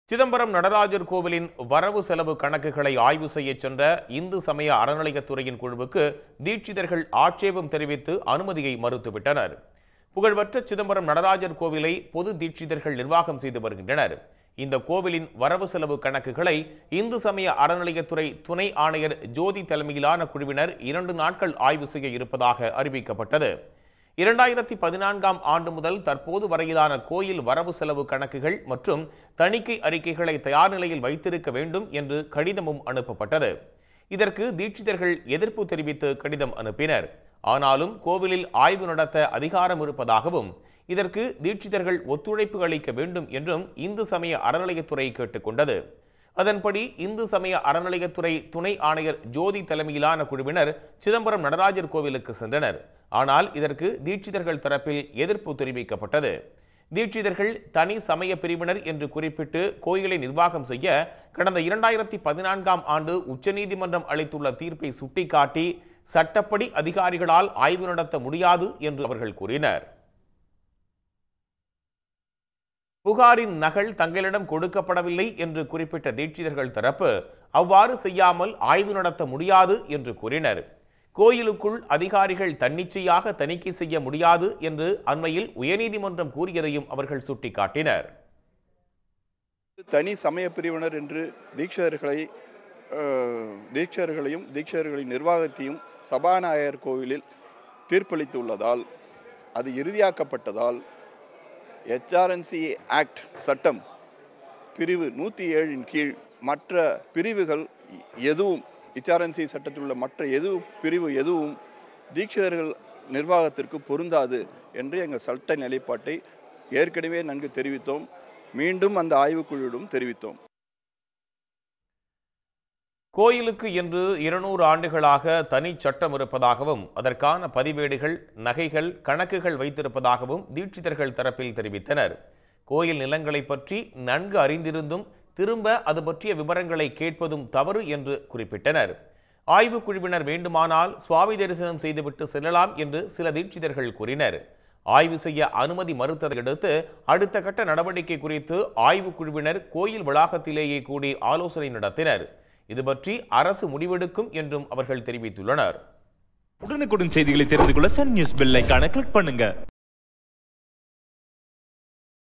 சிதம்பரம் நடராஜர் கோவிலின் வரவு செலவு கணக்குகளை ஆய்வு செய்யச் சென்ற இந்து சமய அறநிலையத்துறையின் குழுவுக்கு தீட்சிதர்கள் ஆட்சேபம் தெரிவித்து அனுமதியை மறுத்துவிட்டனர் புகழ்பெற்ற சிதம்பரம் நடராஜர் கோவிலை பொது தீட்சிதர்கள் நிர்வாகம் செய்து வருகின்றனர் இந்த கோவிலின் வரவு செலவு கணக்குகளை இந்து சமய அறநிலையத்துறை துணை ஆணையர் ஜோதி தலைமையிலான குழுவினர் இரண்டு நாட்கள் ஆய்வு செய்ய இருப்பதாக அறிவிக்கப்பட்டது இரண்டாயிரத்தி பதினான்காம் ஆண்டு முதல் தற்போது வரையிலான கோயில் வரவு செலவு கணக்குகள் மற்றும் தணிக்கை அறிக்கைகளை தயார் நிலையில் வைத்திருக்க வேண்டும் என்று கடிதமும் அனுப்பப்பட்டது இதற்கு தீட்சிதர்கள் எதிர்ப்பு தெரிவித்து கடிதம் அனுப்பினர் ஆனாலும் கோவிலில் ஆய்வு நடத்த அதிகாரம் இருப்பதாகவும் இதற்கு தீட்சிதர்கள் ஒத்துழைப்பு அளிக்க வேண்டும் என்றும் இந்து சமய அறநிலையத்துறை கேட்டுக்கொண்டது அதன்படி இந்து சமய அறநிலையத்துறை துணை ஆணையர் ஜோதி தலைமையிலான குழுவினர் சிதம்பரம் நடராஜர் கோவிலுக்கு சென்றனர் ஆனால் இதற்கு தீட்சிதர்கள் தரப்பில் எதிர்ப்பு தெரிவிக்கப்பட்டது தீட்சிதர்கள் தனி சமய பிரிவினர் என்று குறிப்பிட்டு கோயிலை நிர்வாகம் செய்ய கடந்த இரண்டாயிரத்தி பதினான்காம் ஆண்டு உச்சநீதிமன்றம் அளித்துள்ள தீர்ப்பை சுட்டிக்காட்டி சட்டப்படி அதிகாரிகளால் ஆய்வு நடத்த முடியாது என்று அவர்கள் கூறினர் புகாரின் நகல் தங்களிடம் கொடுக்கப்படவில்லை என்று குறிப்பிட்ட தீட்சிதர்கள் தரப்பு அவ்வாறு செய்யாமல் ஆய்வு நடத்த முடியாது என்று கூறினர் கோயிலுக்குள் அதிகாரிகள் தன்னிச்சையாக தணிக்கை செய்ய முடியாது என்று அண்மையில் உயர்நீதிமன்றம் கூறியதையும் அவர்கள் சுட்டிக்காட்டினர் தனி சமய பிரிவினர் என்று தீட்சதர்களை அஹ், தீட்சதர்களையும் தீட்சதர்களின் நிர்வாகத்தையும் சபாநாயகர் கோவிலில் தீர்ப்பளித்துள்ளதால் அது இறுதியாக்கப்பட்டதால் ஹெச்ஆர்என்சி ஆக்ட் சட்டம் பிரிவு நூற்றி ஏழின் கீழ் மற்ற பிரிவுகள் எதுவும் ஹெச்ஆர்என்சி சட்டத்தில் உள்ள மற்ற எது பிரிவு எதுவும் தீட்சிதர்கள் நிர்வாகத்திற்கு பொருந்தாது என்று எங்கள் சட்ட நிலைப்பாட்டை ஏற்கனவே நன்கு தெரிவித்தோம் மீண்டும் அந்த ஆய்வுக்குழுவிடம் தெரிவித்தோம் கோயிலுக்கு என்று இருநூறு ஆண்டுகளாக தனி சட்டம் இருப்பதாகவும் அதற்கான பதிவேடுகள் நகைகள் கணக்குகள் வைத்திருப்பதாகவும் தீட்சிதர்கள் தரப்பில் தெரிவித்தனர் கோயில் நிலங்களை பற்றி நன்கு அறிந்திருந்தும் திரும்ப அது பற்றிய விவரங்களை கேட்பதும் தவறு என்று குறிப்பிட்டனர் ஆய்வுக் குழுவினர் வேண்டுமானால் சுவாமி தரிசனம் செய்துவிட்டு செல்லலாம் என்று சில தீட்சிதர்கள் கூறினர் ஆய்வு செய்ய அனுமதி மறுத்ததை அடுத்து அடுத்த கட்ட நடவடிக்கை குறித்து ஆய்வுக் குழுவினர் கோயில் வளாகத்திலேயே கூடி ஆலோசனை நடத்தினர் இது பற்றி அரசு முடிவெடுக்கும் என்றும் அவர்கள் தெரிவித்துள்ளனர் உடனுக்குடன் செய்திகளை தெரிந்து கொள்ள சன் நியூஸ் பெல் ஐகானை கிளிக் பண்ணுங்க